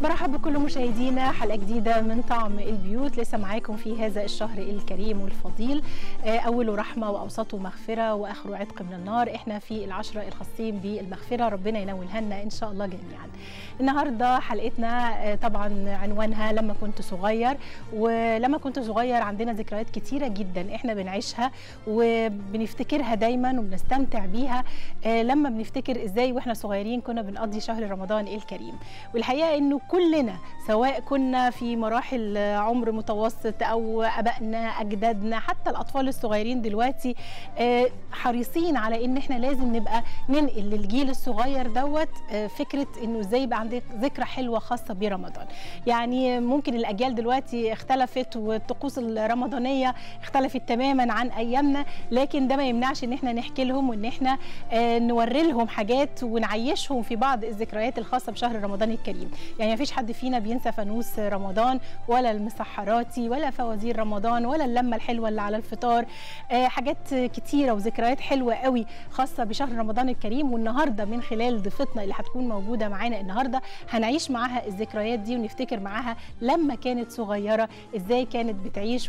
برحب بكل مشاهدينا حلقه جديده من طعم البيوت لسه معاكم في هذا الشهر الكريم والفضيل اوله رحمه واوسطه مغفره واخره عتق من النار احنا في العشره الخاصين بالمغفره ربنا ينولها لنا ان شاء الله جميعا النهارده حلقتنا طبعا عنوانها لما كنت صغير ولما كنت صغير عندنا ذكريات كتيره جدا احنا بنعيشها وبنفتكرها دايما وبنستمتع بيها لما بنفتكر ازاي واحنا صغيرين كنا بنقضي شهر رمضان الكريم والحقيقه انه كلنا سواء كنا في مراحل عمر متوسط او ابائنا اجدادنا حتى الاطفال الصغيرين دلوقتي حريصين على ان احنا لازم نبقى ننقل للجيل الصغير دوت فكره انه ازاي يبقى عندك ذكرى حلوه خاصه برمضان يعني ممكن الاجيال دلوقتي اختلفت والطقوس الرمضانيه اختلفت تماما عن ايامنا لكن ده ما يمنعش ان احنا نحكي لهم وان احنا نوري لهم حاجات ونعيشهم في بعض الذكريات الخاصه بشهر رمضان الكريم يعني ما فيش حد فينا بينسى فانوس رمضان ولا المسحراتي ولا فوازير رمضان ولا اللمه الحلوه اللي على الفطار آه حاجات كتيره وذكريات حلوه قوي خاصه بشهر رمضان الكريم والنهارده من خلال ضيفتنا اللي هتكون موجوده معانا النهارده هنعيش معاها الذكريات دي ونفتكر معاها لما كانت صغيره ازاي كانت بتعيش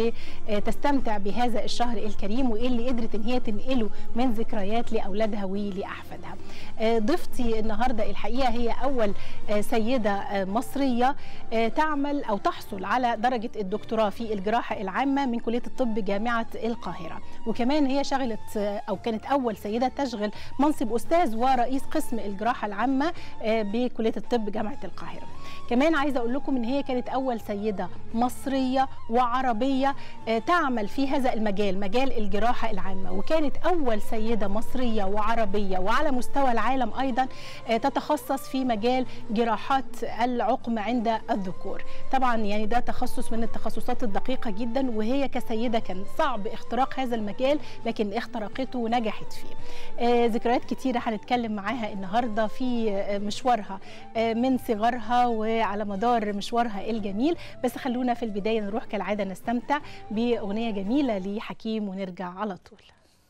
وبتستمتع بهذا الشهر الكريم وايه اللي قدرت ان هي تنقله من ذكريات لاولادها ولاحفادها آه ضيفتي النهارده الحقيقه هي اول آه سيدة مصرية تعمل أو تحصل على درجة الدكتوراه في الجراحة العامة من كلية الطب جامعة القاهرة وكمان هي شغلت أو كانت أول سيدة تشغل منصب أستاذ ورئيس قسم الجراحة العامة بكلية الطب جامعة القاهرة كمان عايزه اقول لكم ان هي كانت اول سيده مصريه وعربيه تعمل في هذا المجال مجال الجراحه العامه وكانت اول سيده مصريه وعربيه وعلى مستوى العالم ايضا تتخصص في مجال جراحات العقم عند الذكور طبعا يعني ده تخصص من التخصصات الدقيقه جدا وهي كسيده كان صعب اختراق هذا المجال لكن اخترقته ونجحت فيه ذكريات كتيره هنتكلم معاها النهارده في مشوارها من صغرها وعلى مدار مشوارها الجميل بس خلونا في البدايه نروح كالعاده نستمتع باغنيه جميله لحكيم ونرجع على طول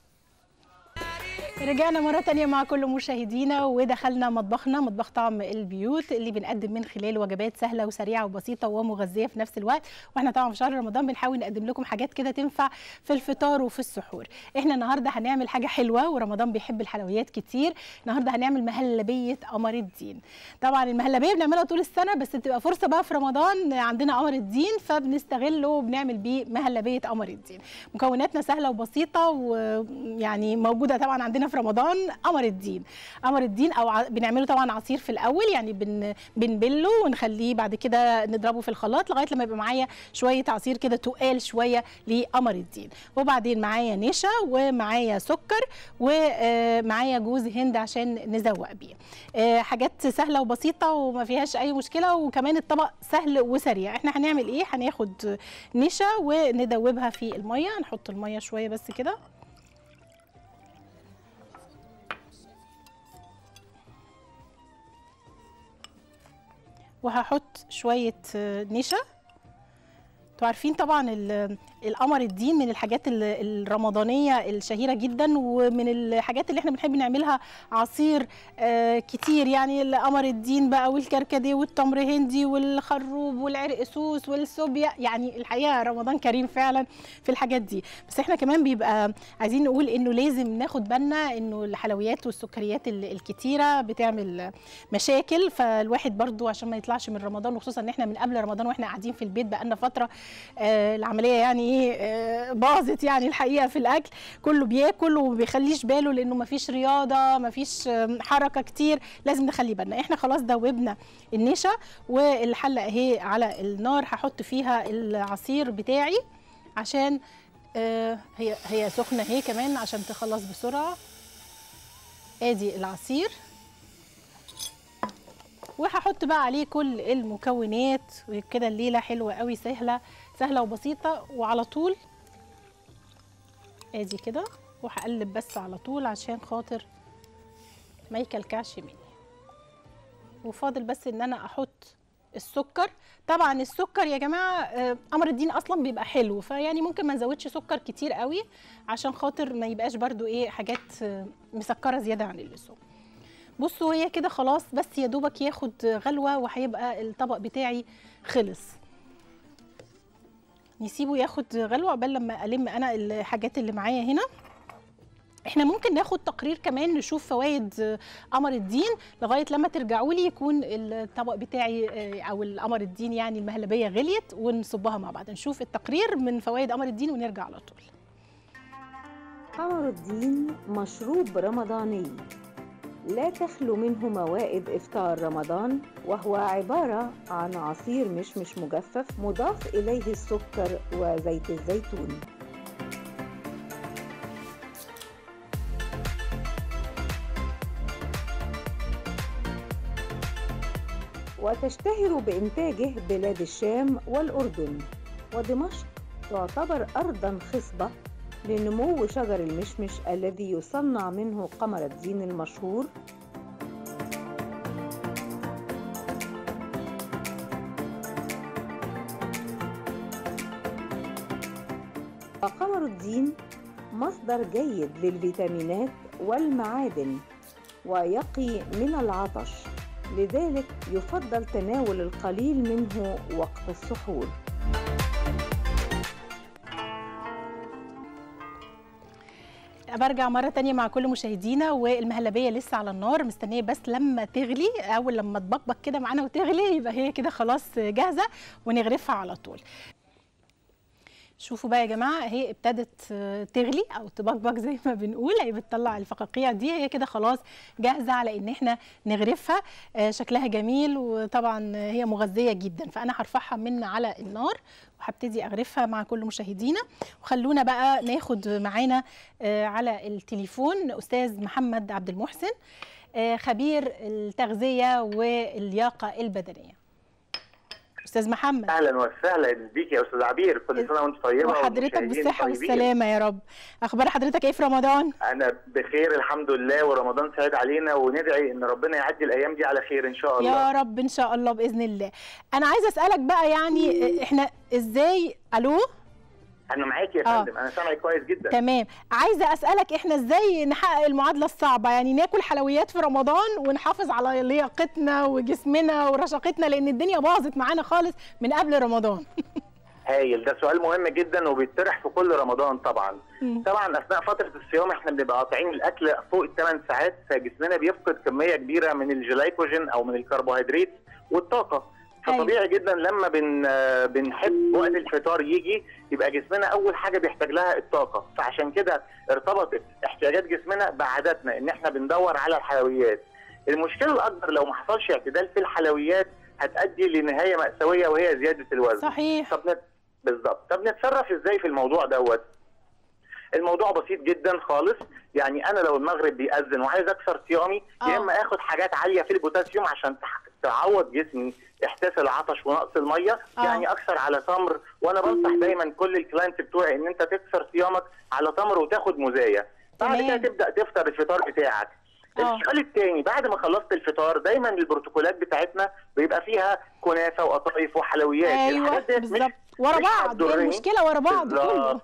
رجعنا مرة تانية مع كل مشاهدينا ودخلنا مطبخنا مطبخ طعم البيوت اللي بنقدم من خلاله وجبات سهلة وسريعة وبسيطة ومغذية في نفس الوقت واحنا طبعا في شهر رمضان بنحاول نقدم لكم حاجات كده تنفع في الفطار وفي السحور احنا النهاردة هنعمل حاجة حلوة ورمضان بيحب الحلويات كتير النهاردة هنعمل مهلبية قمر الدين طبعا المهلبية بنعملها طول السنة بس بتبقى فرصة بقى في رمضان عندنا قمر الدين فبنستغله وبنعمل بيه مهلبية قمر الدين مكوناتنا سهلة وبسيطة ويعني موجودة طبعا عندنا في رمضان قمر الدين قمر الدين او ع... بنعمله طبعا عصير في الاول يعني بن... بنبله ونخليه بعد كده نضربه في الخلاط لغايه لما يبقى معايا شويه عصير كده تقال شويه لقمر الدين وبعدين معايا نشا ومعايا سكر ومعايا جوز هند عشان نزوق بيه حاجات سهله وبسيطه وما فيهاش اي مشكله وكمان الطبق سهل وسريع احنا هنعمل ايه هناخد نشا وندوبها في الميه نحط الميه شويه بس كده وهحط شويه نشا انتوا عارفين طبعا القمر الدين من الحاجات الرمضانيه الشهيره جدا ومن الحاجات اللي احنا بنحب نعملها عصير كتير يعني القمر الدين بقى والكركديه والتمر هندي والخروب والعرقسوس والسوبيا يعني الحقيقه رمضان كريم فعلا في الحاجات دي بس احنا كمان بيبقى عايزين نقول انه لازم ناخد بالنا انه الحلويات والسكريات الكتيره بتعمل مشاكل فالواحد برضو عشان ما يطلعش من رمضان وخصوصا ان احنا من قبل رمضان واحنا قاعدين في البيت بقالنا فتره آه العمليه يعني ايه باظت يعني الحقيقه في الاكل كله بياكل وما بيخليش باله لانه ما فيش رياضه ما فيش حركه كتير لازم نخلي بالنا احنا خلاص دوبنا النشا والحله اهي على النار هحط فيها العصير بتاعي عشان آه هي هي سخنه اهي كمان عشان تخلص بسرعه ادي العصير وهحط بقى عليه كل المكونات وكده الليله حلوه قوي سهله سهله وبسيطه وعلى طول ادي كده وهقلب بس على طول عشان خاطر ما يكلكعش مني وفاضل بس ان انا احط السكر طبعا السكر يا جماعه قمر الدين اصلا بيبقى حلو فيعني ممكن ما نزودش سكر كتير قوي عشان خاطر ما يبقاش برضو ايه حاجات مسكره زياده عن اللزوم بصوا هي كده خلاص بس يا دوبك ياخد غلوه وهيبقى الطبق بتاعي خلص نسيبه ياخد غلوه قبل لما الم انا الحاجات اللي معايا هنا احنا ممكن ناخد تقرير كمان نشوف فوائد قمر الدين لغايه لما ترجعوا لي يكون الطبق بتاعي او القمر الدين يعني المهلبيه غليت ونصبها مع بعض نشوف التقرير من فوائد قمر الدين ونرجع على طول قمر الدين مشروب رمضاني لا تخلو منه موائد إفطار رمضان وهو عبارة عن عصير مشمش مجفف مضاف إليه السكر وزيت الزيتون وتشتهر بإنتاجه بلاد الشام والأردن ودمشق تعتبر أرضا خصبة لنمو شجر المشمش الذي يصنع منه قمر الدين المشهور وقمر الدين مصدر جيد للفيتامينات والمعادن ويقي من العطش لذلك يفضل تناول القليل منه وقت السحور برجع مرة تانية مع كل مشاهدينا والمهلبية لسه على النار مستنية بس لما تغلي أول لما تبقبق كده معانا وتغلي يبقى هي كده خلاص جاهزة ونغرفها على طول شوفوا بقى يا جماعه هي ابتدت تغلي او تبقبق زي ما بنقول هي بتطلع الفقاقيع دي هي كده خلاص جاهزه على ان احنا نغرفها شكلها جميل وطبعا هي مغذيه جدا فانا هرفعها من على النار وهبتدي اغرفها مع كل مشاهدينا وخلونا بقى ناخد معانا على التليفون استاذ محمد عبد المحسن خبير التغذيه واللياقه البدنيه استاذ محمد اهلا وسهلا بيك يا استاذ عبير كل سنه وانت طيبه وحضرتك بالصحه والسلامه يا رب اخبار حضرتك ايه في رمضان انا بخير الحمد لله ورمضان سعيد علينا وندعي ان ربنا يعدي الايام دي على خير ان شاء الله يا رب ان شاء الله باذن الله انا عايزه اسالك بقى يعني احنا ازاي الو انا معاكي يا فندم آه. انا سامعك كويس جدا تمام عايزه اسالك احنا ازاي نحقق المعادله الصعبه يعني ناكل حلويات في رمضان ونحافظ على لياقتنا وجسمنا ورشاقتنا لان الدنيا باظت معانا خالص من قبل رمضان هايل ده سؤال مهم جدا وبيطرح في كل رمضان طبعا م. طبعا اثناء فتره الصيام احنا بنبقى قاطعين الاكل فوق الثمان ساعات فجسمنا بيفقد كميه كبيره من الجلايكوجين او من الكربوهيدرات والطاقه فطبيعي جدا لما بن بنحب وقت الفطار يجي يبقى جسمنا اول حاجه بيحتاج لها الطاقه فعشان كده ارتبطت احتياجات جسمنا بعاداتنا ان احنا بندور على الحلويات المشكله الاكبر لو ما حصلش اعتدال في الحلويات هتؤدي لنهايه ماساويه وهي زياده الوزن صحيح طب نت... بالظبط طب نتصرف ازاي في الموضوع دوت الموضوع بسيط جدا خالص يعني انا لو المغرب بيأذن وعايز اكسر صيامي يا اما اخد حاجات عاليه في البوتاسيوم عشان تعوض جسمي احساس العطش ونقص الميه أوه. يعني اكثر على تمر وانا بنصح دايما كل الكلاينت بتوعي ان انت تكسر صيامك على تمر وتاخد مزايا بعد كده تبدا تفطر الفطار بتاعك السؤال الثاني بعد ما خلصت الفطار دايما البروتوكولات بتاعتنا بيبقى فيها كنافه وقطايف وحلويات ايوه بالظبط ورا بعض المشكله ورا بعض كله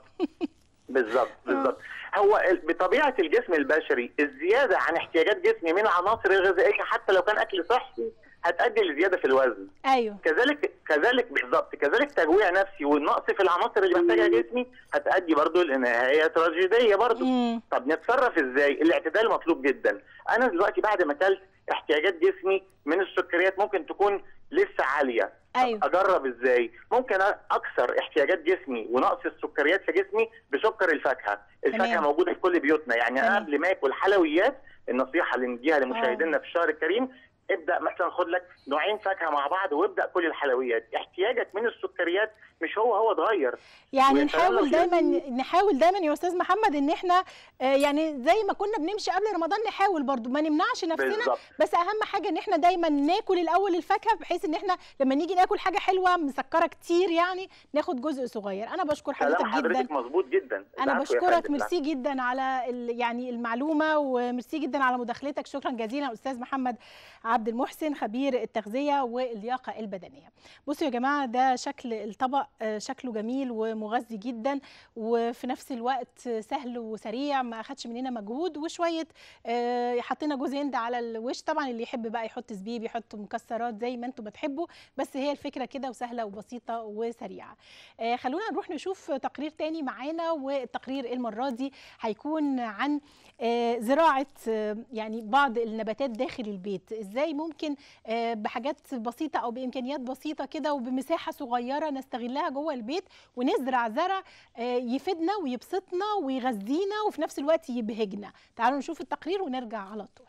بالظبط بالظبط هو بطبيعه الجسم البشري الزياده عن احتياجات جسمي من العناصر الغذائيه حتى لو كان اكل صحي هتؤدي لزياده في الوزن ايوه كذلك كذلك بالظبط كذلك تجويع نفسي والنقص في العناصر اللي محتاجها جسمي هتؤدي برضه لنهايه تراجيديه برضه طب نتصرف ازاي الاعتدال مطلوب جدا انا دلوقتي بعد ما اكلت احتياجات جسمي من السكريات ممكن تكون لسه عاليه أيوة. اجرب ازاي ممكن اكثر احتياجات جسمي ونقص السكريات في جسمي بسكر الفاكهه الفاكهه تمام. موجوده في كل بيوتنا يعني تمام. انا قبل ما اكل حلويات النصيحه اللي نديها لمشاهدينا في الشهر الكريم ابدا مثلا خد لك نوعين فاكهه مع بعض وابدا كل الحلويات احتياجك من السكريات مش هو هو اتغير يعني ويا سلام نحاول لو دايما نحاول دايما يا استاذ محمد ان احنا آه، يعني زي ما كنا بنمشي قبل رمضان نحاول برضو ما نمنعش نفسنا بالظبط بس اهم حاجه ان احنا دايما ناكل الاول الفاكهه بحيث ان احنا لما نيجي ناكل حاجه حلوه مسكره كتير يعني ناخد جزء صغير انا بشكر حضرتك كلام جدا حضرتك مظبوط جدا انا العفو يا بشكرك فندم. ميرسي جدا على ال- يعني المعلومه وميرسي جدا على مداخلتك شكرا جزيلا استاذ محمد عبد عبد المحسن خبير التغذيه واللياقه البدنيه بصوا يا جماعه ده شكل الطبق شكله جميل ومغذي جدا وفي نفس الوقت سهل وسريع ما اخدش مننا مجهود وشويه حطينا جوز هند على الوش طبعا اللي يحب بقى يحط زبيب يحط مكسرات زي ما انتم بتحبوا بس هي الفكره كده وسهله وبسيطه وسريعه خلونا نروح نشوف تقرير تاني معانا والتقرير المره دي هيكون عن زراعه يعني بعض النباتات داخل البيت ازاي ممكن بحاجات بسيطه او بامكانيات بسيطه كده وبمساحه صغيره نستغلها جوه البيت ونزرع زرع يفيدنا ويبسطنا ويغذينا وفي نفس الوقت يبهجنا تعالوا نشوف التقرير ونرجع على طول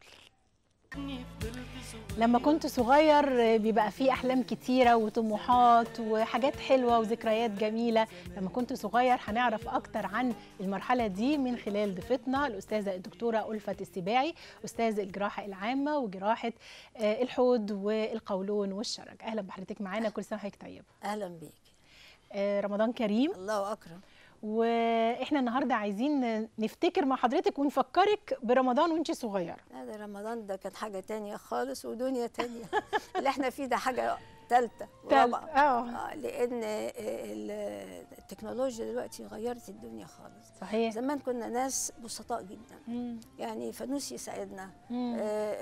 لما كنت صغير بيبقى فيه احلام كتيره وطموحات وحاجات حلوه وذكريات جميله لما كنت صغير هنعرف اكتر عن المرحله دي من خلال ضيفتنا الاستاذه الدكتوره الفت السباعي استاذ الجراحه العامه وجراحه الحوض والقولون والشرج اهلا بحضرتك معانا كل سنه وحضرتك طيبه اهلا بيك رمضان كريم الله اكرم واحنا النهارده عايزين نفتكر مع حضرتك ونفكرك برمضان وانت صغيره هذا رمضان ده كان حاجه تانية خالص ودنيا تانية اللي احنا فيه ده حاجه ثالثه ورابعه اه لان التكنولوجيا دلوقتي غيرت الدنيا خالص صحيح زمان كنا ناس بسطاء جدا مم. يعني فانوس يساعدنا آه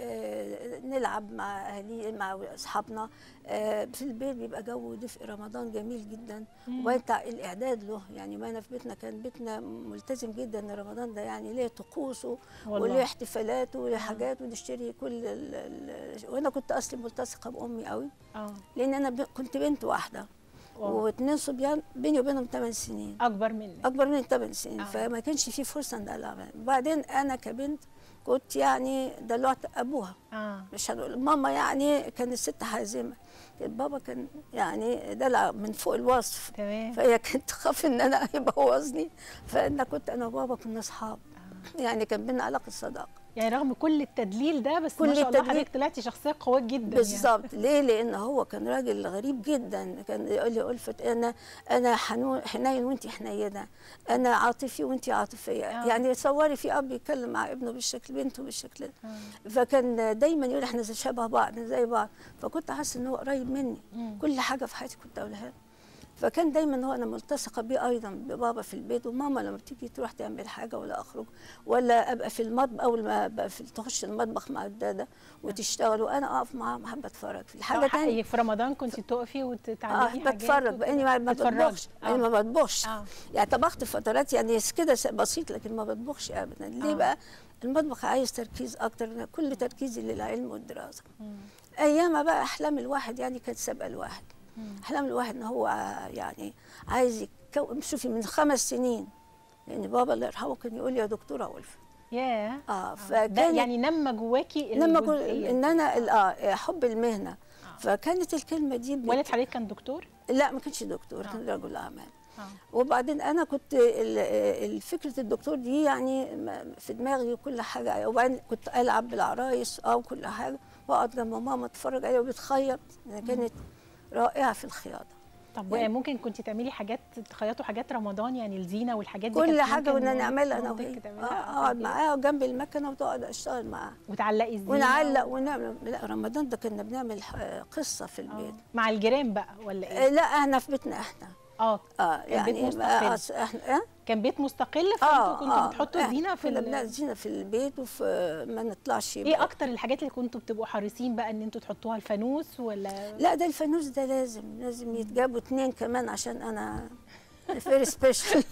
آه نلعب مع اهلي مع اصحابنا آه في البيت بيبقى جو دفء رمضان جميل جدا وانت الاعداد له يعني ما انا في بيتنا كان بيتنا ملتزم جدا ان رمضان ده يعني ليه طقوسه وليه احتفالاته وليه حاجات ونشتري كل ال ال وانا كنت اصلي ملتصقه بامي قوي اه لان انا كنت بنت واحده واثنين صبيان بيني وبينهم 8 سنين اكبر مني اكبر مني 8 سنين آه. فما كانش في فرصه ان العب وبعدين انا كبنت كنت يعني دلوعت ابوها آه. مش هنقول ماما يعني كانت ست حازمه بابا كان يعني دلع من فوق الوصف تمام فهي كانت تخاف ان انا يبوظني فانا كنت انا وبابا كنا اصحاب آه. يعني كان بينا علاقه صداقه يعني رغم كل التدليل ده بس كل ما شاء الله التدليل- حضرتك طلعتي شخصيه قويه جدا بالظبط ليه لان هو كان راجل غريب جدا كان يقول لي ألفت انا انا حنون حنين وانت حنينه انا عاطفي وانت عاطفيه آه. يعني تصوري في اب يتكلم مع ابنه بالشكل بنته بالشكل ده آه. فكان دايما يقول احنا زي شبه بعض زي بعض فكنت حاسه ان هو قريب مني مم. كل حاجه في حياتي كنت اقولها له فكان دايما هو انا ملتصقه بيه ايضا ببابا في البيت وماما لما بتيجي تروح تعمل حاجه ولا اخرج ولا ابقى في المطبخ اول ما ابقى في تخش المطبخ مع الداده وتشتغل وانا اقف معاها حابه اتفرج في حاجه حاجه تانية حقيقي في رمضان كنت تقفي اه وتتعلمي حاجات بتفرج وكده. باني ما ما بتتفرجي. بطبخش آه. انا ما بطبخش اه يعني طبخت فترات يعني كده بسيط لكن ما بطبخش ابدا ليه آه. بقى المطبخ عايز تركيز اكتر أنا كل تركيزي للعلم والدراسه مم. ايام بقى احلام الواحد يعني كانت سابقه الواحد مم. احلام الواحد ان هو يعني عايز يكون شوفي من خمس سنين لان بابا الله يرحمه كان يقول لي يا دكتوره ولفه ياه اه ده فكان يعني نما جواكي لما كنت الجزئية ان دي. انا ال- اه حب المهنه آه. فكانت الكلمه دي بت- والد حضرتك كان دكتور لا ما كانش دكتور آه. كان رجل اعمال اه وبعدين انا كنت ال- ال- فكره الدكتور دي يعني م- في دماغي وكل حاجه وبعدين كنت العب بالعرايس اه وكل حاجه واقعد جنب ماما اتفرج عليها وبتخيط أنا كانت رائعه في الخياطه طب يعني- ممكن كنت تعملي حاجات تخيطوا حاجات رمضان يعني الزينه والحاجات دي كل كانت حاجه ممكن كنا نعملها انا مامتك وهي تعملها آه، أو اقعد كده؟ معاها جنب المكنه وتقعد اشتغل معاها وتعلقي الزينه ونعلق ونعمل لا رمضان ده كنا بنعمل ح- قصه في آه. البيت مع الجيران بقى ولا آه، ايه؟ لا احنا في بيتنا احنا اه اه بيت يعني مستقل. آه، أص- احنا آه؟ كان بيت مستقل فانتوا كنتوا بتحطوا إحنا الزينه في كنا ال- بنعمل زينه في البيت وفي ما نطلعش ايه اكتر الحاجات اللي كنتوا بتبقوا حريصين بقى ان انتوا تحطوها الفانوس ولا لا ده الفانوس ده لازم لازم يتجابوا اتنين كمان عشان انا فيري سبيشال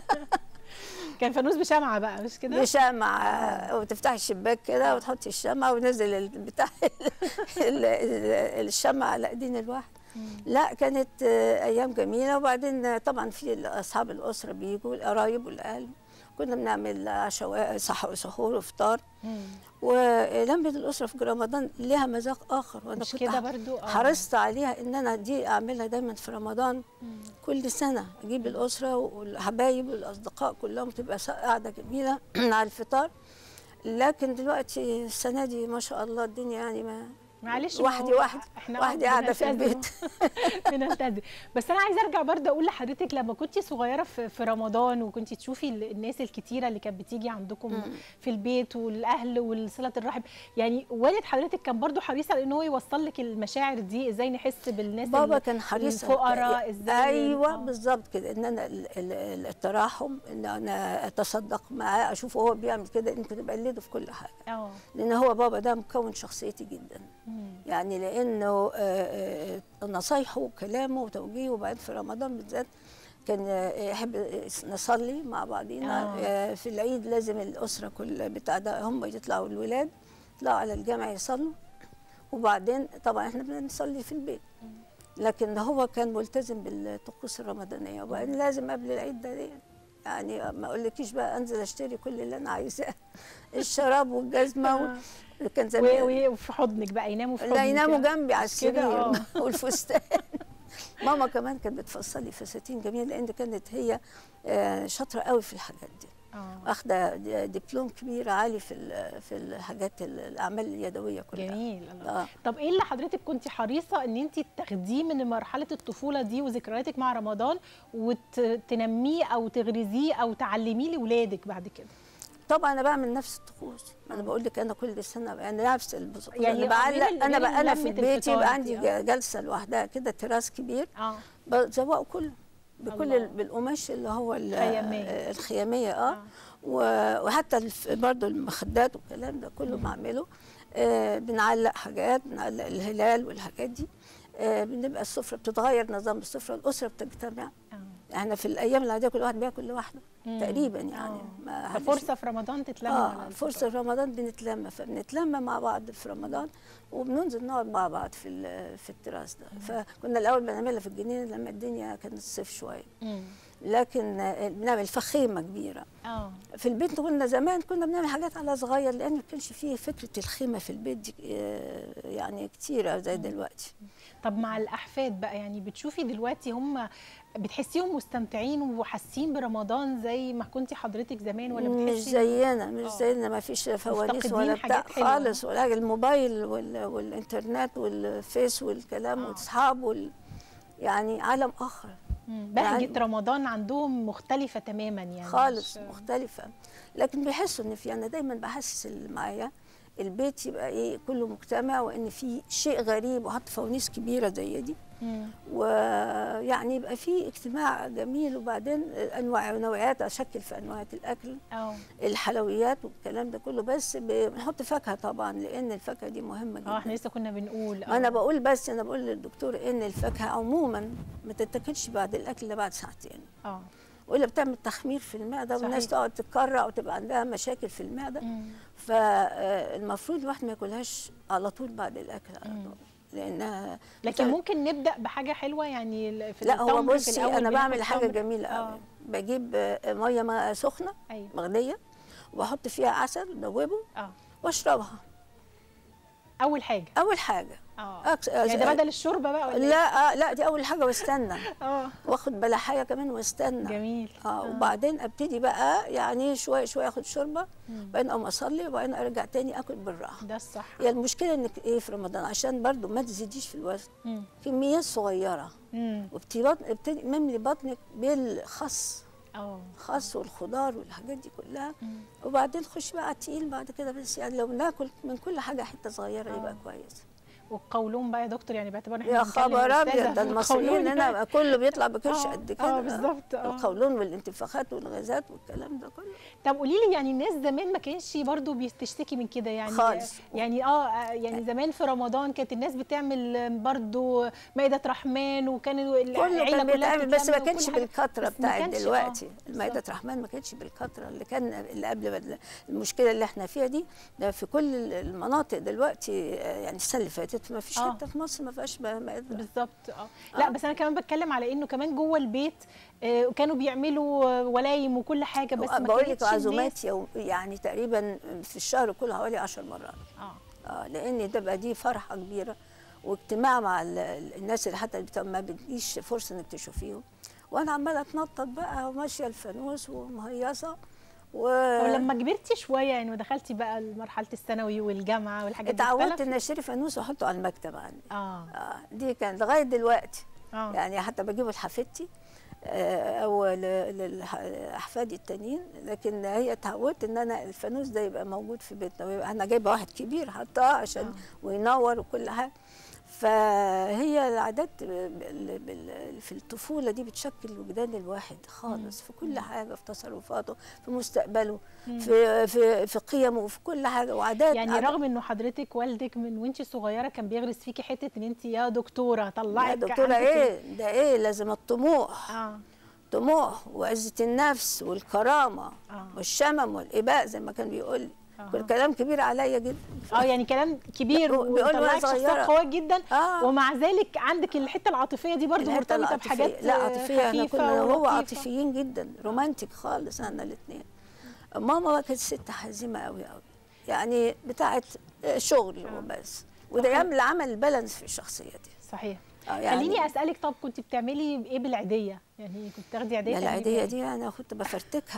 كان فانوس بشمعه بقى مش كده؟ بشمعة وتفتحي الشباك كده وتحطي الشمعة ونزل ال- بتاع ال- ال- الشمعة على ايدين الواحد لا كانت آه، ايام جميله وبعدين آه، طبعا في اصحاب الاسره بيجوا القرايب والاهل كنا بنعمل عشوائي صح سحور وفطار مم. ولمبه الاسره في رمضان لها مذاق اخر وانا مش كنت كده ح- برضو آه. حرصت عليها ان انا دي اعملها دايما في رمضان مم. كل سنه اجيب الاسره والحبايب والاصدقاء كلهم تبقى س- قاعده جميله على الفطار لكن دلوقتي السنه دي ما شاء الله الدنيا يعني ما معلش واحدي واحدي احنا واحدي قاعده في البيت بنستاذن بس انا عايزه ارجع برضه اقول لحضرتك لما كنت صغيره في, في رمضان وكنت تشوفي الناس الكتيره اللي كانت بتيجي عندكم مم. في البيت والاهل والصله الرحم يعني والد حضرتك كان برضه حريص على ان هو يوصل لك المشاعر دي ازاي نحس بالناس بابا ال- كان حريص الفقراء ازاي ايوه آه. بالظبط كده ان انا ال- ال- التراحم ان انا اتصدق معاه اشوفه هو بيعمل كده يمكن بقلده في كل حاجه اه لان هو بابا ده مكون شخصيتي جدا مم. يعني لانه آه، آه، نصايحه وكلامه وتوجيهه وبعدين في رمضان بالذات كان آه، يحب نصلي مع بعضينا آه. آه، في العيد لازم الاسره كل بتاع ده هم يطلعوا الولاد يطلعوا على الجامع يصلوا وبعدين طبعا احنا بنصلي في البيت لكن هو كان ملتزم بالطقوس الرمضانيه وبعدين لازم قبل العيد ده دي يعني ما اقولكيش بقى انزل اشتري كل اللي انا عايزاه الشراب والجزمه آه. و... كان زمان و- وفي حضنك بقى يناموا في حضنك لا يناموا كده. جنبي على كده، آه. السرير والفستان ماما كمان كانت بتفصلي فساتين جميله لان كانت هي آه، شاطره قوي في الحاجات دي اه واخده د- دبلوم كبير عالي في ال- في الحاجات ال- الاعمال اليدويه كلها جميل الله اه طب ايه اللي حضرتك كنت حريصه ان انت تاخديه من مرحله الطفوله دي وذكرياتك مع رمضان وتنميه او تغرزيه او تعلميه لاولادك بعد كده طبعا انا بعمل نفس الطقوس انا بقول لك انا كل سنه انا نفس البص- يعني انا بعلق غير ال- انا غير بقى انا في لمة البيت الفطار يبقى دي، عندي آه. جلسه لوحدها كده تراس كبير اه بزوقه كله بكل الله. ال- بالقماش اللي هو ال- خيامية. آه، الخياميه اه و- وحتى الف- برضو المخدات والكلام ده كله بعمله آه بنعلق حاجات بنعلق الهلال والحاجات دي آه بنبقى السفره بتتغير نظام السفره الاسره بتجتمع آه. احنا في الايام العاديه كل واحد بياكل لوحده مم. تقريبا يعني آه. ما حدش- ففرصه في رمضان تتلموا اه على فرصه الفطار. في رمضان بنتلم فبنتلم مع بعض في رمضان وبننزل نقعد مع بعض في ال- في التراس ده فكنا الاول بنعملها في الجنينه لما الدنيا كانت صيف شويه مم. لكن آه، بنعمل فخيمه كبيره اه في البيت كنا زمان كنا بنعمل حاجات على صغير لان ما كانش فيه فكره الخيمه في البيت دي آه، يعني كتيره زي دلوقتي طب مع الاحفاد بقى يعني بتشوفي دلوقتي هم بتحسيهم مستمتعين وحاسين برمضان زي ما كنتي حضرتك زمان ولا مش بتحسي إن- زينا مش آه. زينا ما فيش فوانيس مفتقدين ولا بتاع حاجات حلوة. خالص ولا حاجة. الموبايل وال... والانترنت والفيس والكلام آه. واصحاب وال... يعني عالم اخر مم. بهجه يعني- رمضان عندهم مختلفه تماما يعني خالص مش- مختلفه لكن بيحسوا ان في انا دايما بحسس اللي معايا البيت يبقى ايه كله مجتمع وان في شيء غريب وحط فوانيس كبيره زي دي مم. ويعني يبقى في اجتماع جميل وبعدين انواع نوعيات اشكل في انواع الاكل اه الحلويات والكلام ده كله بس بنحط فاكهه طبعا لان الفاكهه دي مهمه جدا اه احنا لسه كنا بنقول ما انا آه. بقول بس انا بقول للدكتور ان الفاكهه عموما ما تتاكلش بعد الاكل الا بعد ساعتين اه والا بتعمل تخمير في المعده والناس صحيح. تقعد تتكرع وتبقى عندها مشاكل في المعده مم. فالمفروض الواحد ما ياكلهاش على طول بعد الاكل على مم. طول لانها لكن ممكن نبدا بحاجه حلوه يعني ال- في لا هو التمر في بصي الأول انا بناخد بعمل حاجه تمر. جميله آه. قوي بجيب آه، ميه ما- سخنه ايوه مغليه وبحط فيها عسل ادوبه اه واشربها اول حاجه اول حاجه اه أكس... يعني ده بدل الشوربه بقى ولا لا آه لا دي اول حاجه واستنى إيه؟ اه واخد بلحايه كمان واستنى جميل اه وبعدين ابتدي بقى يعني شويه شويه اخد شوربه مم. بعدين اقوم اصلي وبعدين ارجع تاني اكل بالراحه ده الصح هي المشكله انك ايه في رمضان عشان برضو ما تزيديش في الوزن مم. كميات صغيره مم. وابتدي ابتدي مملي بطنك بالخس اه الخس والخضار والحاجات دي كلها مم. وبعدين خش بقى على التقيل بعد كده بس يعني لو ناكل من كل حاجه حته صغيره آه. يبقى كويس والقولون بقى يا دكتور يعني باعتبار إن يا إحنا بنتكلم خبر أستاذة ابيض في ده المصريين القولون. هنا كله بيطلع بكرش آه، قد اه كده بالظبط اه القولون والانتفاخات والغازات والكلام ده كله طب قولي لي يعني الناس زمان ما كانش برضو بتشتكي من كده يعني خالص. يعني اه يعني زمان في رمضان كانت الناس بتعمل برضو مائدة رحمن وكان كله العيلة كان كلها بيتعمل بس ما بتتلم كانش وكل حاجة. بالكثره بس ما بتاعت كانش- آه، دلوقتي بالظبط. المائده الرحمن ما كانش بالكثره اللي كان اللي قبل المشكله اللي احنا فيها دي ده في كل المناطق دلوقتي آه، يعني السنه اللي فاتت ما فيش آه. حته في مصر ما فيهاش مائده بالظبط اه لا آه. بس انا كمان بتكلم على انه كمان جوه البيت آه، كانوا بيعملوا آه، ولايم وكل حاجه بس ما بقول لك كانتش عزومات يوم يعني تقريبا في الشهر كله حوالي 10 مرات الناس- اه اه لان تبقى دي فرحه كبيره واجتماع مع ال- ال- الناس اللي حتى بتبقى ما بتجيش فرصه انك تشوفيهم وانا عماله اتنطط بقى وماشيه الفانوس ومهيصه و... ولما كبرتي شويه يعني ودخلتي بقى مرحله الثانوي والجامعه والحاجات دي اتعودت اختلف؟ ان اشتري فانوس واحطه على المكتب عندي اه آه دي كان لغايه دلوقتي اه يعني حتى بجيبه لحفيدتي آه، او ل- لاحفادي التانيين لكن هي اتعودت ان انا الفانوس ده يبقى موجود في بيتنا ويبقى انا جايبه واحد كبير حطاه عشان آه. وينور وكل حاجه فهي العادات بال- بال- في الطفوله دي بتشكل وجدان الواحد خالص في كل حاجه في تصرفاته في مستقبله في في في قيمه وفي كل حاجه وعادات يعني عادات- رغم انه حضرتك والدك من وانت صغيره كان بيغرس فيكي حته ان انت يا دكتوره لا طلعك دكتوره عندك ايه ده ايه لازم الطموح اه طموح وعزة النفس والكرامة آه. والشمم والإباء زي ما كان بيقول لي آه. كل كلام كبير عليا جدا اه يعني كلام كبير بيقول وأنا وطلعك شخصيه صغيرة. قويه جدا آه. ومع ذلك عندك الحته العاطفيه دي برضو الحتة مرتبطه العاطفية. بحاجات لا عاطفية احنا خفيفة كنا هو ولطيفة. عاطفيين جدا رومانتك خالص احنا الاثنين ماما بقى كانت ست حازمة قوي قوي يعني بتاعت شغل وبس وده يعمل عمل البالانس في الشخصية دي صحيح آه، يعني خليني اسالك طب كنت بتعملي ايه بالعيديه يعني كنت تاخدي عيديه يا تعملي العيدية بيها دي انا كنت بفرتكها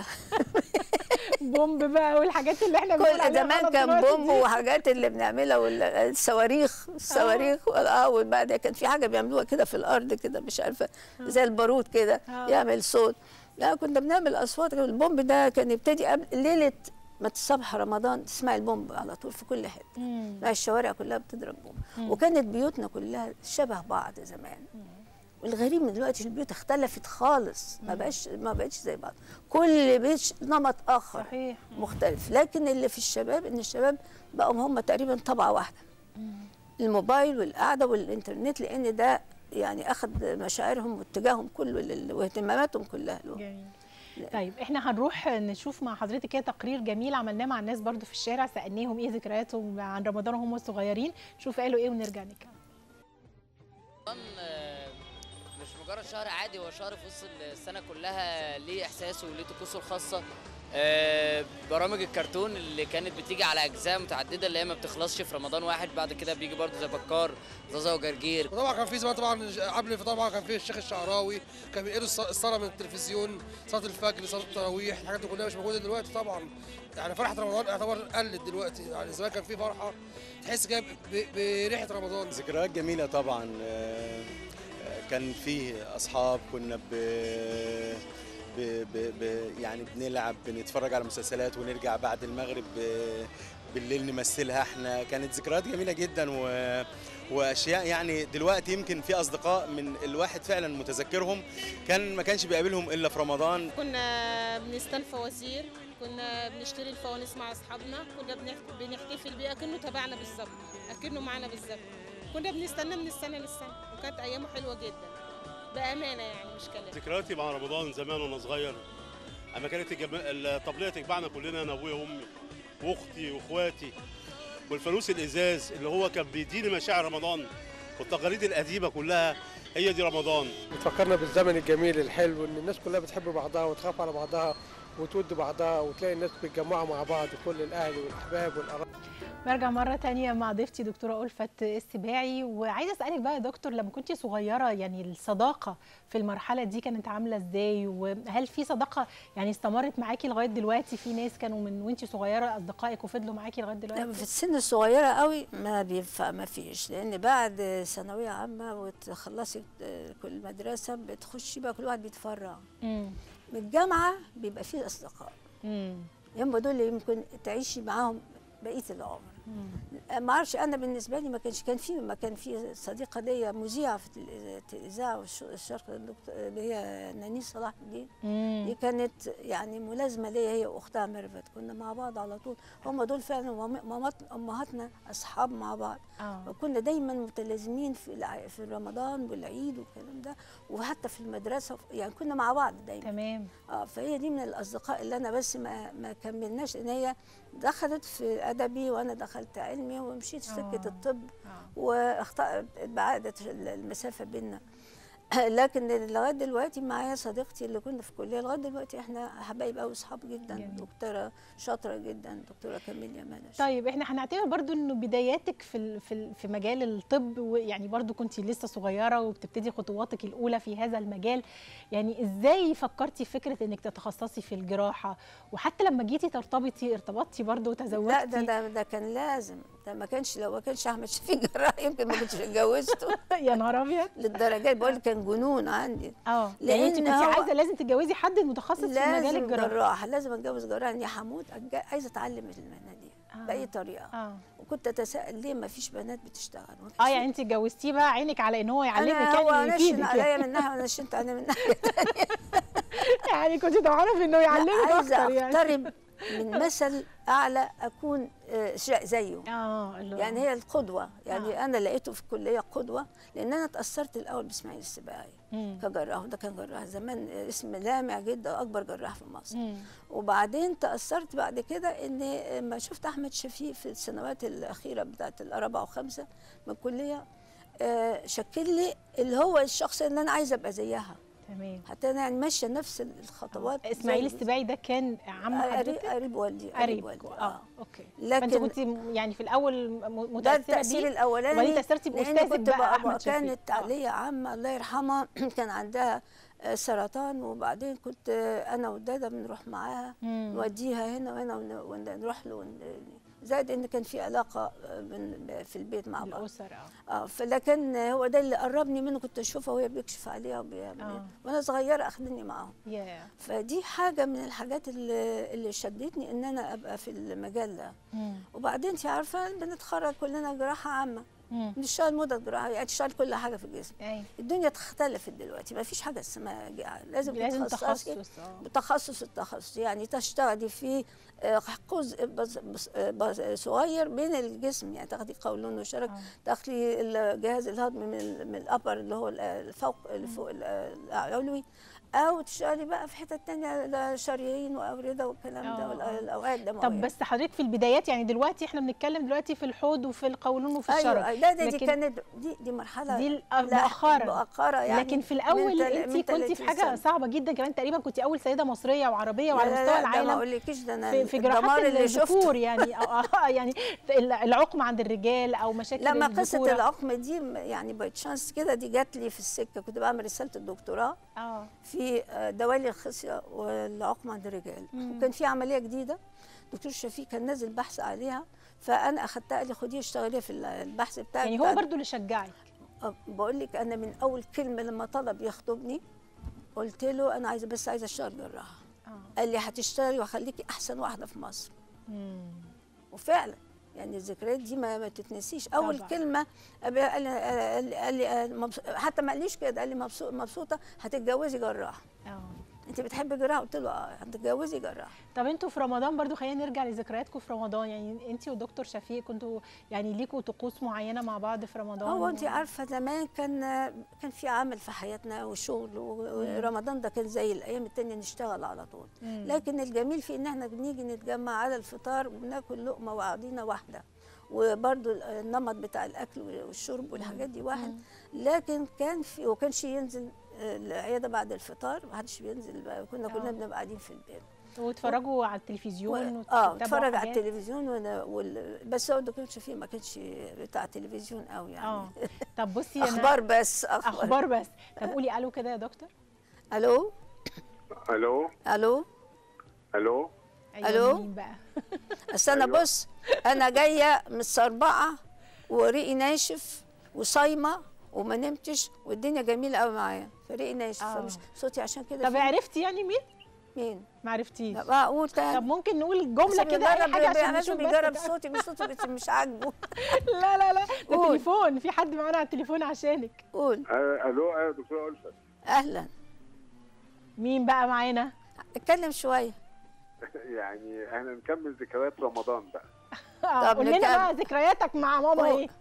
بومب بقى والحاجات اللي احنا بنقول كل عليها زمان غلط كان دلوقتي بومب دي. وحاجات اللي بنعملها والصواريخ الصواريخ اه وبعد كان في حاجه بيعملوها كده في الارض كده مش عارفه زي البارود كده آه. يعمل صوت لا كنا بنعمل اصوات البومب ده كان يبتدي قبل ليله ما تصبح رمضان تسمع البومب على طول في كل حته مم. لا الشوارع كلها بتضرب بومب وكانت بيوتنا كلها شبه بعض زمان والغريب من دلوقتي البيوت اختلفت خالص ما بقاش ما بقتش زي بعض كل بيت نمط اخر صحيح مختلف لكن اللي في الشباب ان الشباب بقوا هم تقريبا طبعه واحده الموبايل والقعده والانترنت لان ده يعني اخذ مشاعرهم واتجاههم كله لل- واهتماماتهم كلها له جميل طيب احنا هنروح نشوف مع حضرتك كده تقرير جميل عملناه مع الناس برضو في الشارع سالناهم ايه ذكرياتهم عن رمضان وهم صغيرين شوف قالوا ايه ونرجع نتكلم رمضان آه، مش مجرد شهر عادي هو شهر في وسط السنة كلها ليه إحساسه وليه طقوسه الخاصة آه، برامج الكرتون اللي كانت بتيجي على أجزاء متعددة اللي هي ما بتخلصش في رمضان واحد بعد كده بيجي برضه زي بكار زازا وجرجير وطبعا كان في زمان طبعا قبل الفطار طبعا كان في الشيخ الشعراوي كان بينقلوا الص- الصلاه من التلفزيون صلاه الفجر صلاه التراويح الحاجات دي كلها مش موجوده دلوقتي طبعا يعني فرحه رمضان يعتبر قلت دلوقتي يعني زمان كان في فرحه تحس كده ب- بريحه رمضان ذكريات جميلة طبعا آه، آه، كان فيه أصحاب كنا ب... ب... ب... ب... يعني بنلعب بنتفرج على مسلسلات ونرجع بعد المغرب ب... بالليل نمثلها احنا كانت ذكريات جميلة جدا و... واشياء يعني دلوقتي يمكن في اصدقاء من الواحد فعلا متذكرهم كان ما كانش بيقابلهم الا في رمضان كنا بنستنى فوازير كنا بنشتري الفوانيس مع اصحابنا كنا بنح- بنحتفل بيه اكنه تبعنا بالظبط اكنه معانا بالظبط كنا بنستنى من السنه للسنه وكانت ايامه حلوه جدا بامانه يعني مش كلام ذكرياتي مع رمضان زمان وانا صغير اما كانت الجم... الطبليه تجمعنا كلنا انا ابويا وامي واختي واخواتي والفانوس الازاز اللي هو كان بيديني مشاعر رمضان والتقاليد القديمه كلها هي دي رمضان بتفكرنا بالزمن الجميل الحلو ان الناس كلها بتحب بعضها وتخاف على بعضها وتود بعضها وتلاقي الناس بيتجمعوا مع بعض كل الاهل والاحباب والقرايب برجع مرة تانية مع ضيفتي دكتورة ألفت السباعي وعايزة أسألك بقى يا دكتور لما كنت صغيرة يعني الصداقة في المرحلة دي كانت عاملة إزاي وهل في صداقة يعني استمرت معاكي لغاية دلوقتي في ناس كانوا من وانت صغيرة أصدقائك وفضلوا معاكي لغاية لا، في دلوقتي؟ السن الصغيرة قوي ما بينفع ما فيش لأن بعد ثانوية عامة وتخلصي آه، كل مدرسة بتخشي بقى كل واحد بيتفرع مم. من الجامعة بيبقى فيه أصدقاء مم. هم دول اللي يمكن تعيشي معاهم بقية العمر ما اعرفش انا بالنسبه لي ما كانش كان في ما كان في صديقه ليا مذيعه في الإذا- الاذاعه والش- الشرق الدكتور اللي هي نانيس صلاح الدين مم. دي كانت يعني ملازمه ليا هي واختها ميرفت كنا مع بعض على طول هم دول فعلا مام- مامات امهاتنا اصحاب مع بعض آه. وكنا دايما متلازمين في الع- في رمضان والعيد والكلام ده وحتى في المدرسه يعني كنا مع بعض دايما تمام اه فهي دي من الاصدقاء اللي انا بس ما ما كملناش ان هي دخلت في ادبي وانا دخلت علمي ومشيت في سكه آه. الطب آه. واخطأت بعدت المسافه بيننا لكن لغايه دلوقتي معايا صديقتي اللي كنا في الكليه لغايه دلوقتي احنا حبايب قوي اصحاب جدا جميل. دكتوره شاطره جدا دكتوره كاميليا منش طيب احنا هنعتبر برضو انه بداياتك في ال- في ال- في مجال الطب ويعني برضو كنت لسه صغيره وبتبتدي خطواتك الاولى في هذا المجال يعني ازاي فكرتي في فكره انك تتخصصي في الجراحه وحتى لما جيتي ترتبطي ارتبطتي برضو لا وتزوجتي ده, ده ده كان لازم ده ما كانش لو ما كانش احمد شفيق جراح يمكن ما كنتش اتجوزته يا نهار ابيض للدرجات بقول لك كان جنون عندي اه يعني انت لأن كنت هو- عايزه لازم تتجوزي حد متخصص في مجال لازم الجراحه جراح لازم اتجوز جراح اني هموت أتج- عايزه اتعلم المهنه دي آه. باي طريقه اه وكنت اتساءل ليه ما فيش بنات بتشتغل ما اه كانش يعني انت اتجوزتيه بقى عينك على ان هو يعلمك انا هو يعني نشن يفيدك عليا من ناحيه وانا نشنت عليا من ناحيه يعني كنت طمعانه في انه لا، يعلمك عايزه اكتر يعني اقترب من مثل اعلى اكون آه، شيء زيه اه اللي هو- يعني هي القدوه يعني آه. انا لقيته في الكليه قدوه لان انا اتاثرت الاول باسماعيل السباعي مم. كجراح وده كان جراح زمان آه، اسم لامع جدا اكبر جراح في مصر مم. وبعدين تاثرت بعد كده ان لما شفت احمد شفيق في السنوات الاخيره بتاعت الاربعه وخمسه من الكليه آه، شكل لي اللي هو الشخص اللي انا عايزه ابقى زيها تمام حتى انا يعني ماشيه نفس الخطوات اسماعيل زي- السباعي ده كان عم قريب حضرتك قريب والدي قريب والدي اه اوكي فانت لكن كنت م- يعني في الاول م- ده متاثره التأثير بيه الأولاني وبعدين تأثرتي لأن بأستاذك كنت بقى بقى أحمد شفيق. كانت آه. عليا عمة الله يرحمها كان عندها آه، سرطان وبعدين كنت آه، أنا والدادة بنروح معاها مم. نوديها هنا وهنا ون- ونروح له ون- زائد إن كان في علاقة آه، بن- في البيت مع بعض الاسر اه اه فلكن هو ده اللي قربني منه كنت اشوفها وهي بيكشف عليها وبيعمل آه. إيه. وانا صغيره اخدني معاهم يا فدي حاجه من الحاجات اللي, اللي شدتني ان انا ابقى في المجال ده مم. وبعدين انت عارفه بنتخرج كلنا جراحه عامه مم. بنشتغل مدة جراحة يعني تشتغل كل حاجة في الجسم اي الدنيا اختلفت دلوقتي ما فيش حاجة اسمها جا- لازم لازم تتخصصي تخصص اه بتخصص التخصص يعني تشتغلي في آه، جزء بس- بس- آه، بس- صغير بين الجسم يعني تاخدي قولون وشرج آه. تاخدي الجهاز الهضمي من ال- من الابر اللي هو ال- الفوق اللي فوق ال- العلوي او تشتغلي بقى في حتة تانية لا شرايين واورده والكلام ده آه، آه. والاوعيه الدمويه طب بس حضرتك في البدايات يعني دلوقتي احنا بنتكلم دلوقتي في الحوض وفي القولون وفي الشرج ايوه ده, ده دي لكن- كانت دي دي مرحله دي لا، مؤخرا مؤخرا يعني لكن في من الاول تل- من انت كنتي في 30 حاجه سنة. صعبه جدا كمان تقريبا كنت اول سيده مصريه وعربيه وعلى لا لا مستوى لا، ده ما العالم اقولكيش ده انا في, في الدمار جراحات اللي شفته الذكور يعني آه آه يعني العقم عند الرجال او مشاكل لما قصه الذكورة. العقم دي م- يعني باي تشانس كده دي جات لي في السكه كنت بعمل رساله الدكتوراه اه في آه، دوالي الخصيه والعقم عند الرجال مم. وكان في عمليه جديده دكتور شفيق كان نازل بحث عليها فانا اخدتها قال لي خديها اشتغليها في البحث بتاعك يعني هو بتاع- برضو اللي شجعك آه، بقول لك انا من اول كلمه لما طلب يخطبني قلت له انا عايزه بس عايزه اشتغل جراحه اه قال لي هتشتغلي وهخليكي احسن واحده في مصر مم. وفعلا يعني الذكريات دي ما, ما تتنسيش اول طبعاً. كلمه أبي- قال لي, قال لي, قال لي آه، مبسو- حتى ما قاليش كده قال لي مبسوط مبسوطه هتتجوزي جراح اه انت بتحبي جراح قلت له اه هتتجوزي جراح طب انتوا في رمضان برضو خلينا نرجع لذكرياتكم في رمضان يعني انت والدكتور شفيق كنتوا يعني ليكوا طقوس معينه مع بعض في رمضان هو انت عارفه زمان كان كان في عمل في حياتنا وشغل و- ورمضان ده كان زي الايام التانية نشتغل على طول مم. لكن الجميل في ان احنا بنيجي نتجمع على الفطار وبناكل لقمه وقاعدين واحده وبرضو النمط بتاع الاكل والشرب والحاجات دي واحد لكن كان في وكانش ينزل العياده بعد الفطار ما حدش بينزل بقى كنا كلنا آه. بنبقى قاعدين في البيت وتتفرجوا على التلفزيون و... وتتابعوا اه اتفرج على حاجات؟ التلفزيون وانا وال... بس هو الدكتور شفيق ما كانش بتاع تلفزيون قوي يعني اه طب بصي أنا- اخبار بس اخبار, اخبار بس طب قولي الو كده يا دكتور الو الو الو الو أيوة ألو؟ مين بقى بس انا أيوة. بص انا جايه متصربعه وريقي ناشف وصايمه وما نمتش والدنيا جميله قوي معايا فريقي ناشف آه. فمش صوتي عشان كده طب في- عرفتي يعني مين مين ما عرفتيش لا بقى اقول طب تاني ممكن نقول بس جمله كده اي بيجرب- حاجه عشان بيعمل- نشوف بيجرب بس صوتي مش صوتي بس مش عاجبه لا لا لا ده قول. تليفون في حد معانا على التليفون عشانك قول آه، الو ايوه دكتور ألفت اهلا مين بقى معانا اتكلم شويه يعني احنا نكمل ذكريات رمضان بقى آه، طب قول لنا نكمل. بقى ذكرياتك مع ماما قول. ايه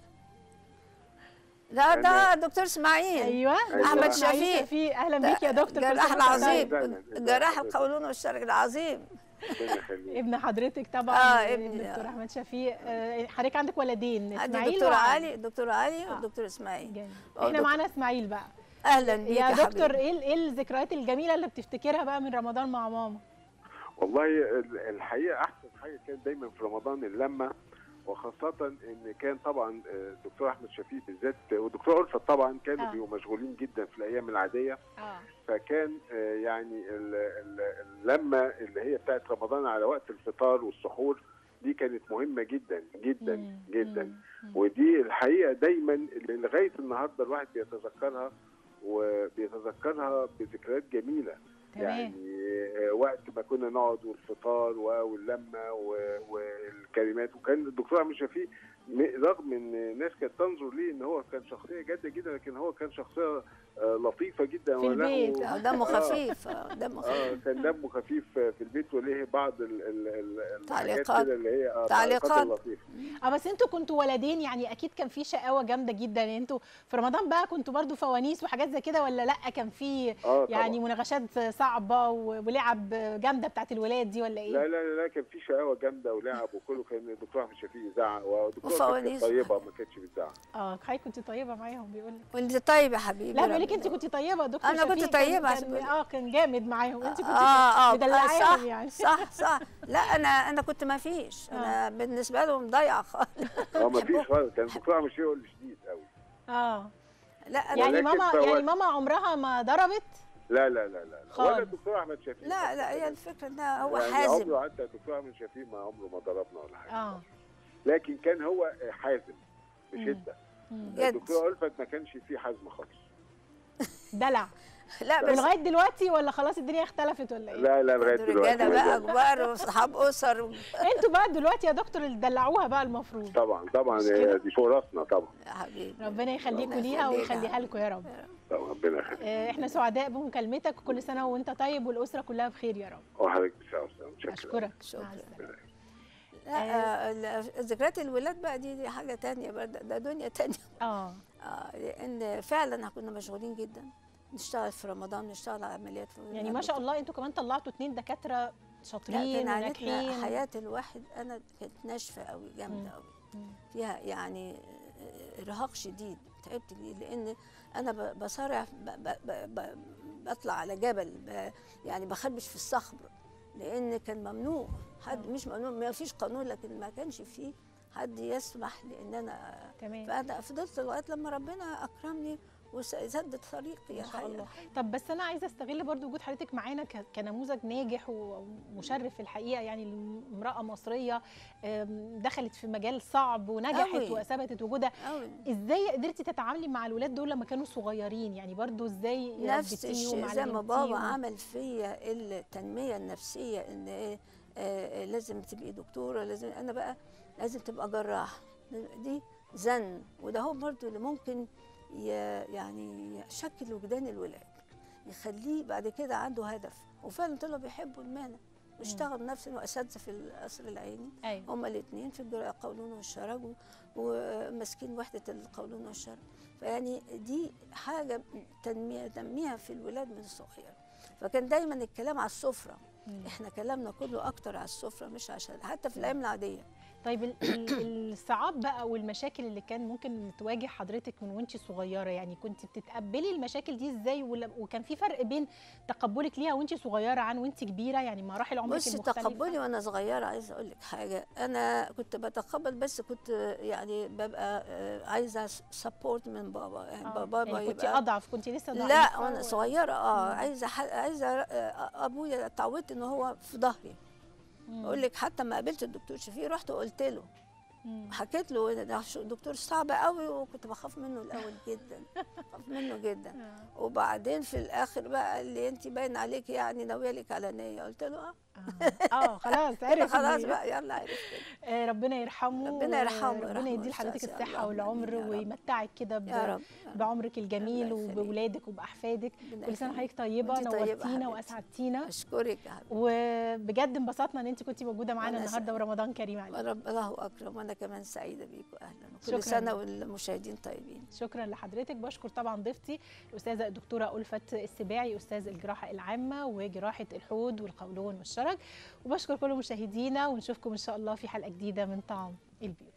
لا ده أنا- دكتور اسماعيل ايوه أحمد إسماعيل شفيق. شفيق اهلا بيك يا دكتور كل جراح سنة وأنت العظيم طيب. أهلاً. جراح القولون والشرج العظيم ربنا يخليك ابن حضرتك طبعا آه، ابني، الدكتور آه. احمد شفيق آه، حضرتك عندك ولدين عندي اسماعيل دكتور وعلي. علي دكتور علي آه. ودكتور اسماعيل جميل. آه، احنا دك- معانا اسماعيل بقى اهلا بيك يا يا دكتور حبيبي. ايه ال- ايه الذكريات الجميله اللي بتفتكرها بقى من رمضان مع ماما والله ال- الحقيقه احسن حاجه كانت دايما في رمضان اللمه وخاصة ان كان طبعا آه، الدكتور احمد شفيق بالذات والدكتور ألفت طبعا كانوا آه. بيبقوا مشغولين جدا في الايام العادية اه فكان آه، يعني ال- ال- اللمة اللي هي بتاعت رمضان على وقت الفطار والسحور دي كانت مهمة جدا جدا جدا ودي الحقيقة دايما اللي لغاية النهاردة الواحد بيتذكرها وبيتذكرها بذكريات جميلة تمام يعني آه، وقت ما كنا نقعد والفطار و- واللمه و- والكلمات وكان الدكتور عمرو شفيق م- رغم ان الناس كانت تنظر ليه ان هو كان شخصيه جاده جدا لكن هو كان شخصيه آه، لطيفه جدا في وله- البيت. آه، دمه آه. خفيف آه، دمه اه خفيف كان دمه خفيف في البيت وليه بعض ال ال ال الحاجات تعليقات. كده اللي هي آه، تعليقات. اللطيفه اه بس انتوا كنتوا ولدين يعني اكيد كان في شقاوه جامده جدا يعني انتوا في رمضان بقى كنتوا برضو فوانيس وحاجات زي كده ولا لا كان في اه يعني طبعا مناقشات صعبه و- ولعب جامده بتاعت الولاد دي ولا لا ايه لا لا لا كان في شقاوه جامده ولعب وكله كان الدكتور احمد شفيق يزعق والدكتور كانت وفوانيس. طيبه ما كانتش بتزعق اه حضرتك كنت طيبه معاهم بيقول لك وانت طيب يا حبيبي لا بيقول لك ربنا انت كنت طيبه دكتور أنا كنت شفيق كان- طيبة كان عشان بقول- اه كان جامد معاهم انت كنت اه اه مدلعاهم صح يعني صح صح لا انا انا كنت ما فيش انا بالنسبه لهم ضايعه خالص اه ما فيش خالص كان الدكتور احمد شفيق هو اللي شديد قوي اه لا انا يعني ولكن ماما فوات. يعني ماما عمرها ما ضربت لا لا لا لا, لا. خالص. ولا الدكتور احمد شفيق لا لا هي الفكره ان هو يعني حازم عمره حتى الدكتور احمد شفيق ما عمره ما ضربنا ولا حاجه اه لكن كان هو حازم بشده مم. جد الدكتور ألفت ما كانش فيه حزم خالص دلع لا بس ولغايه دلوقتي ولا خلاص الدنيا اختلفت ولا ايه لا لا لغايه دول دلوقتي رجاله بقى ما كبار واصحاب اسر انتوا بقى دلوقتي يا دكتور اللي دلعوها بقى المفروض طبعا طبعا مش كده؟ هي دي فوق راسنا طبعا يا حبيبي ربنا يخليكوا ربنا ليها يخليك يا ويخليها لكم يا رب طبعا ربنا يخليك آه، احنا سعداء بمكالمتك وكل سنه وانت طيب والاسره كلها بخير يا رب وحضرتك بالسلامه متشكر اشكرك شكرا. مع السلامة. لا آه، ال- ذكريات الولاد بقى دي, دي حاجه تانية بقى ده ده دنيا تانية اه آه لان فعلا كنا مشغولين جدا نشتغل في رمضان نشتغل على عمليات في يعني ما شاء الله انتوا كمان طلعتوا اتنين دكاتره لا شاطرين كان عانتنا وناجحين حياه الواحد انا كانت ناشفه قوي مم. جامده قوي مم. فيها يعني آه، ارهاق شديد تعبت ليه لان انا ب- بصارع ب- ب- ب- ب- بطلع على جبل ب- يعني بخربش في الصخر لان كان ممنوع حد مش ممنوع ما فيش قانون لكن ما كانش فيه حد يسمح لان انا تمام فانا فضلت لغايه لما ربنا اكرمني وسدد طريقي ما شاء الله طب بس انا عايزه استغل برضو وجود حضرتك معانا ك- كنموذج ناجح ومشرف في الحقيقه يعني امراه مصريه آم، دخلت في مجال صعب ونجحت أوي. واثبتت وجودها قوي ازاي قدرتي تتعاملي مع الولاد دول لما كانوا صغيرين يعني برضو ازاي نفس ربيتيهم الشيء زي ما بابا علمتيهم؟ عمل فيا التنميه النفسيه ان ايه آه آه، لازم تبقي دكتوره لازم انا بقى لازم تبقى جراح دي زن وده هو برضو اللي ممكن ي- يعني يشكل وجدان الولاد يخليه بعد كده عنده هدف وفعلا طلعوا بيحبوا المهنه واشتغلوا نفس واساتذه في القصر العيني ايوه هما الاثنين في الجراء القولون والشرج و- وماسكين وحده القولون والشرج فيعني دي حاجه تنميه تنميها في الولاد من الصغير فكان دايما الكلام على السفره مم. احنا كلامنا كله اكتر على السفره مش عشان حتى في الايام العاديه طيب ال- ال- الصعاب بقى والمشاكل اللي كان ممكن تواجه حضرتك من وانت صغيره يعني كنت بتتقبلي المشاكل دي ازاي ولا- وكان في فرق بين تقبلك ليها وانت صغيره عن وانت كبيره يعني مراحل عمرك بصي المختلفه تقبلي وانا صغيره عايزه اقول لك حاجه انا كنت بتقبل بس كنت يعني ببقى آه، عايزه سبورت من بابا يعني آه، بابا يعني كنت يبقى اضعف كنت لسه ضعيفه لا وانا و- صغيره اه مم. عايزه ح- عايزه آه، ابويا اتعودت ان هو في ظهري مم. اقول لك حتى ما قابلت الدكتور شفيق رحت وقلت له مم. حكيت له ده شو- دكتور صعب قوي وكنت بخاف منه الاول جدا بخاف منه جدا آه. وبعدين في الاخر بقى قال لي انت باين عليك يعني ناويه لك على نيه قلت له اه اه اه خلاص عرف خلاص إن- بقى يلا عرف كده آه، ربنا يرحمه ربنا يرحمه ربنا ويرحمه يدي لحضرتك ويستأذن. الصحه اللهم والعمر آمين يا رب. ويمتعك كده ب- يا رب بعمرك الجميل الله يخليك. وبولادك وباحفادك ربنا كل سنه يخليك. وحضرتك طيبه وأنتي طيبة نورتينا حبيبتي. واسعدتينا اشكرك يا حبيبي وبجد انبسطنا ان انت كنتي موجوده معانا وأنا النهارده ورمضان كريم عليك ورب الله اكرم وانا كمان سعيده بيكم اهلا شكراً. كل سنه والمشاهدين طيبين شكرا لحضرتك بشكر طبعا ضيفتي الاستاذه الدكتوره ألفت السباعي استاذ الجراحه العامه وجراحه الحوض والقولون والشرج وبشكر كل مشاهدينا ونشوفكم ان شاء الله في حلقه جديده من طعم البيوت